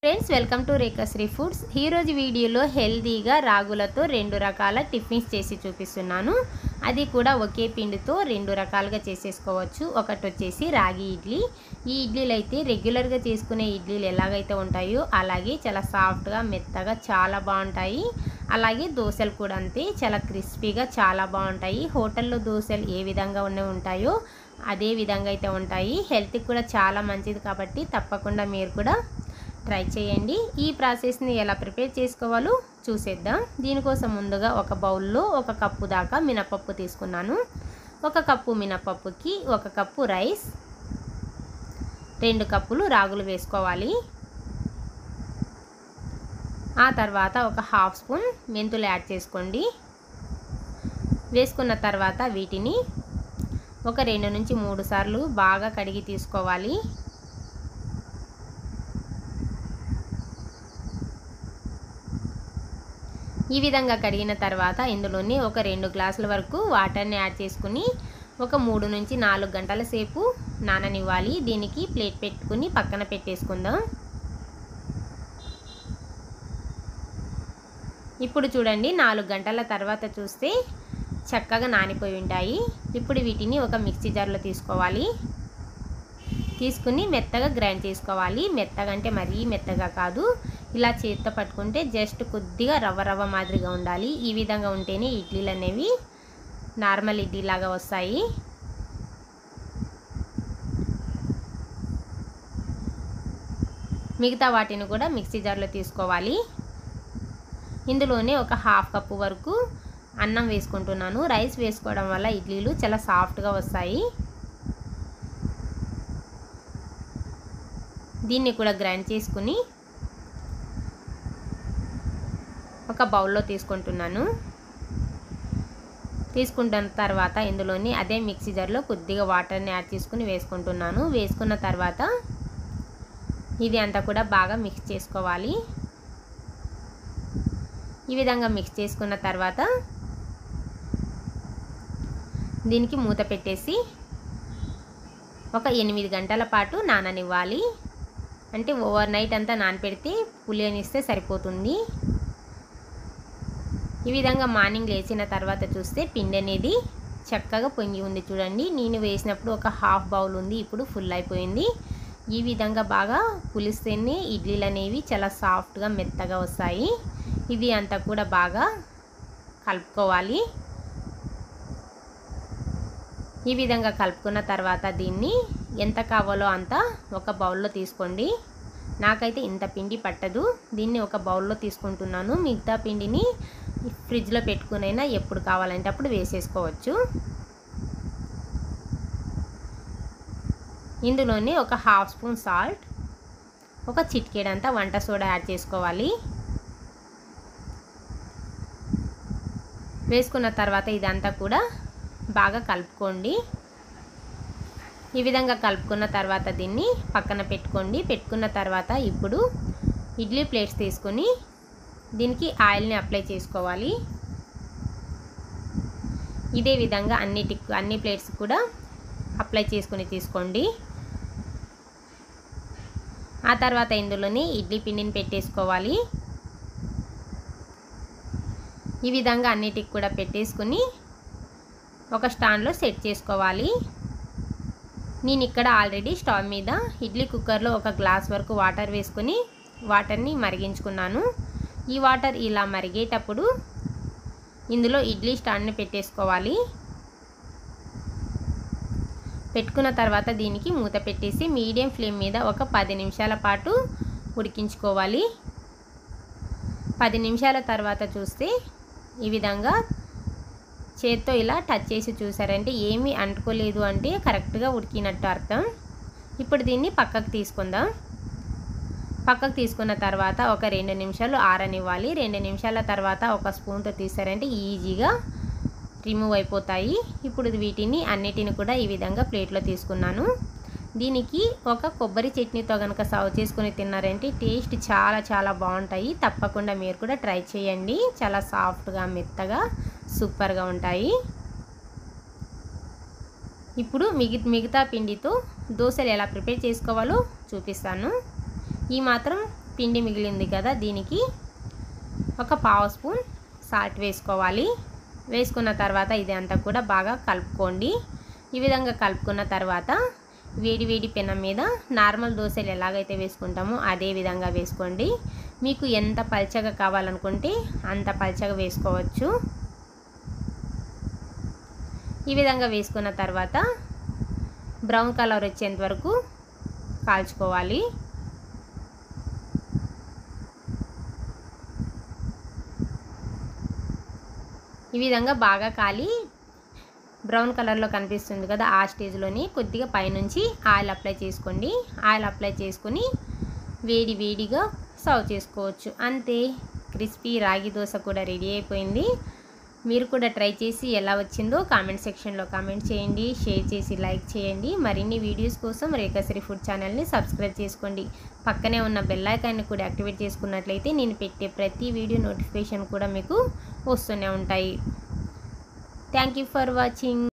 friends welcome to Rekhashri foods ఈరోజు వీడియోలో హెల్తీగా రాగులతో రెండు రకాల టిఫిన్స్ చేసి చూపిస్తున్నాను అది కూడా ఒకే పిండితో రెండు రకాలుగా చేసేసుకోవచ్చు ఒకటి వచ్చేసి రాగి ఇడ్లీ ఈ ఇడ్లీలు అయితే రెగ్యులర్గా చేసుకునే ఇడ్లీలు ఎలాగైతే ఉంటాయో అలాగే చాలా సాఫ్ట్గా మెత్తగా చాలా బాగుంటాయి అలాగే దోశలు కూడా అంతే చాలా క్రిస్పీగా చాలా బాగుంటాయి హోటల్లో దోశలు ఏ విధంగా ఉన్న ఉంటాయో అదే విధంగా అయితే ఉంటాయి హెల్త్కి కూడా చాలా మంచిది కాబట్టి తప్పకుండా మీరు కూడా ట్రై చేయండి ఈ ప్రాసెస్ని ఎలా ప్రిపేర్ చేసుకోవాలో చూసేద్దాం దీనికోసం ముందుగా ఒక బౌల్లో ఒక కప్పు దాకా మినపప్పు తీసుకున్నాను ఒక కప్పు మినపప్పుకి ఒక కప్పు రైస్ రెండు కప్పులు రాగులు వేసుకోవాలి ఆ తర్వాత ఒక హాఫ్ స్పూన్ మెంతులు యాడ్ చేసుకోండి వేసుకున్న తర్వాత వీటిని ఒక రెండు నుంచి మూడు సార్లు బాగా కడిగి తీసుకోవాలి ఈ విధంగా కడిగిన తర్వాత ఇందులోని ఒక రెండు గ్లాసుల వరకు వాటర్ని యాడ్ చేసుకుని ఒక మూడు నుంచి నాలుగు గంటల సేపు నాననివ్వాలి దీనికి ప్లేట్ పెట్టుకుని పక్కన పెట్టేసుకుందాం ఇప్పుడు చూడండి నాలుగు గంటల తర్వాత చూస్తే చక్కగా నానిపోయి ఉంటాయి ఇప్పుడు వీటిని ఒక మిక్సీ జార్లో తీసుకోవాలి తీసుకుని మెత్తగా గ్రైండ్ చేసుకోవాలి మెత్తగా అంటే మరీ మెత్తగా కాదు ఇలా చేతితో పట్టుకుంటే జస్ట్ కొద్దిగా రవ్వ రవ్వ మాదిరిగా ఉండాలి ఈ విధంగా ఉంటేనే ఇడ్లీలు అనేవి నార్మల్ ఇడ్లీ లాగా వస్తాయి మిగతా వాటిని కూడా మిక్సీ జార్లో తీసుకోవాలి ఇందులోనే ఒక హాఫ్ కప్పు వరకు అన్నం వేసుకుంటున్నాను రైస్ వేసుకోవడం వల్ల ఇడ్లీలు చాలా సాఫ్ట్గా వస్తాయి దీన్ని కూడా గ్రైండ్ చేసుకుని ఒక బౌల్లో తీసుకుంటున్నాను తీసుకుంటున్న తర్వాత ఇందులోని అదే మిక్సీ జార్లో కొద్దిగా వాటర్ని యాడ్ చేసుకుని వేసుకుంటున్నాను వేసుకున్న తర్వాత ఇది అంతా కూడా బాగా మిక్స్ చేసుకోవాలి ఈ విధంగా మిక్స్ చేసుకున్న తర్వాత దీనికి మూత పెట్టేసి ఒక ఎనిమిది గంటల పాటు నాననివ్వాలి అంటే ఓవర్ నైట్ అంతా నానపెడితే పులియనిస్తే సరిపోతుంది ఈ విధంగా మార్నింగ్ లేచిన తర్వాత చూస్తే పిండి అనేది చక్కగా పొంగి ఉంది చూడండి నేను వేసినప్పుడు ఒక హాఫ్ బౌల్ ఉంది ఇప్పుడు ఫుల్ అయిపోయింది ఈ విధంగా బాగా పులిస్తేనే ఇడ్లీలు అనేవి చాలా సాఫ్ట్గా మెత్తగా వస్తాయి ఇది అంతా కూడా బాగా కలుపుకోవాలి ఈ విధంగా కలుపుకున్న తర్వాత దీన్ని ఎంత కావాలో అంత ఒక బౌల్లో తీసుకోండి నాకైతే ఇంత పిండి పట్టదు దీన్ని ఒక బౌల్లో తీసుకుంటున్నాను మిగతా పిండిని ఫ్రిడ్జ్లో పెట్టుకునైనా ఎప్పుడు కావాలంటే అప్పుడు వేసేసుకోవచ్చు ఇందులోనే ఒక హాఫ్ స్పూన్ సాల్ట్ ఒక చిటికేడంతా వంట సోడా యాడ్ చేసుకోవాలి వేసుకున్న తర్వాత ఇదంతా కూడా బాగా కలుపుకోండి ఈ విధంగా కలుపుకున్న తర్వాత దీన్ని పక్కన పెట్టుకోండి పెట్టుకున్న తర్వాత ఇప్పుడు ఇడ్లీ ప్లేట్స్ తీసుకొని దీనికి ఆయిల్ని అప్లై చేసుకోవాలి ఇదే విధంగా అన్నిటి అన్ని ప్లేట్స్ కూడా అప్లై చేసుకుని తీసుకోండి ఆ తర్వాత ఇందులోని ఇడ్లీ పిండిని పెట్టేసుకోవాలి ఈ విధంగా అన్నిటికి కూడా పెట్టేసుకుని ఒక స్టాండ్లో సెట్ చేసుకోవాలి నేను ఇక్కడ ఆల్రెడీ స్టవ్ మీద ఇడ్లీ కుక్కర్లో ఒక గ్లాస్ వరకు వాటర్ వేసుకొని వాటర్ని మరిగించుకున్నాను ఈ వాటర్ ఇలా మరిగేటప్పుడు ఇందులో ఇడ్లీ స్టాండ్ని పెట్టేసుకోవాలి పెట్టుకున్న తర్వాత దీనికి మూత పెట్టేసి మీడియం ఫ్లేమ్ మీద ఒక పది నిమిషాల పాటు ఉడికించుకోవాలి పది నిమిషాల తర్వాత చూస్తే ఈ విధంగా చేత్తో ఇలా టచ్ చేసి చూసారంటే ఏమీ అంటుకోలేదు అంటే కరెక్ట్గా ఉడికినట్టు అర్థం ఇప్పుడు దీన్ని పక్కకు తీసుకుందాం పక్కకు తీసుకున్న తర్వాత ఒక రెండు నిమిషాలు ఆరనివ్వాలి రెండు నిమిషాల తర్వాత ఒక స్పూన్తో తీసారంటే ఈజీగా రిమూవ్ అయిపోతాయి ఇప్పుడు వీటిని అన్నిటిని కూడా ఈ విధంగా ప్లేట్లో తీసుకున్నాను దీనికి ఒక కొబ్బరి చట్నీతో కనుక సర్వ్ చేసుకుని తిన్నారంటే టేస్ట్ చాలా చాలా బాగుంటాయి తప్పకుండా మీరు కూడా ట్రై చేయండి చాలా సాఫ్ట్గా మెత్తగా సూపర్గా ఉంటాయి ఇప్పుడు మిగి మిగతా పిండితో దోశలు ఎలా ప్రిపేర్ చేసుకోవాలో చూపిస్తాను ఈ మాత్రం పిండి మిగిలింది కదా దీనికి ఒక పావు స్పూన్ సాల్ట్ వేసుకోవాలి వేసుకున్న తర్వాత ఇది అంతా కూడా బాగా కలుపుకోండి ఈ విధంగా కలుపుకున్న తర్వాత వేడి వేడి పెనం మీద నార్మల్ దోశలు ఎలాగైతే వేసుకుంటామో అదే విధంగా వేసుకోండి మీకు ఎంత పల్చగా కావాలనుకుంటే అంత పల్చగా వేసుకోవచ్చు ఈ విధంగా వేసుకున్న తర్వాత బ్రౌన్ కలర్ వచ్చేంత వరకు కాల్చుకోవాలి ఈ విధంగా బాగా కాలి బ్రౌన్ కలర్లో కనిపిస్తుంది కదా ఆ స్టేజ్లోని కొద్దిగా పైనుంచి ఆయిల్ అప్లై చేసుకోండి ఆయిల్ అప్లై చేసుకొని వేడి వేడిగా సర్వ్ చేసుకోవచ్చు అంతే క్రిస్పీ రాగి దోశ కూడా రెడీ అయిపోయింది మీరు కూడా ట్రై చేసి ఎలా వచ్చిందో కామెంట్ సెక్షన్లో కామెంట్ చేయండి షేర్ చేసి లైక్ చేయండి మరిన్ని వీడియోస్ కోసం రేఖశ్రీ ఫుడ్ ఛానల్ని సబ్స్క్రైబ్ చేసుకోండి పక్కనే ఉన్న బెల్ ఐకాన్ని కూడా యాక్టివేట్ చేసుకున్నట్లయితే నేను పెట్టే ప్రతి వీడియో నోటిఫికేషన్ కూడా మీకు వస్తూనే ఉంటాయి థ్యాంక్ యూ ఫర్ వాచింగ్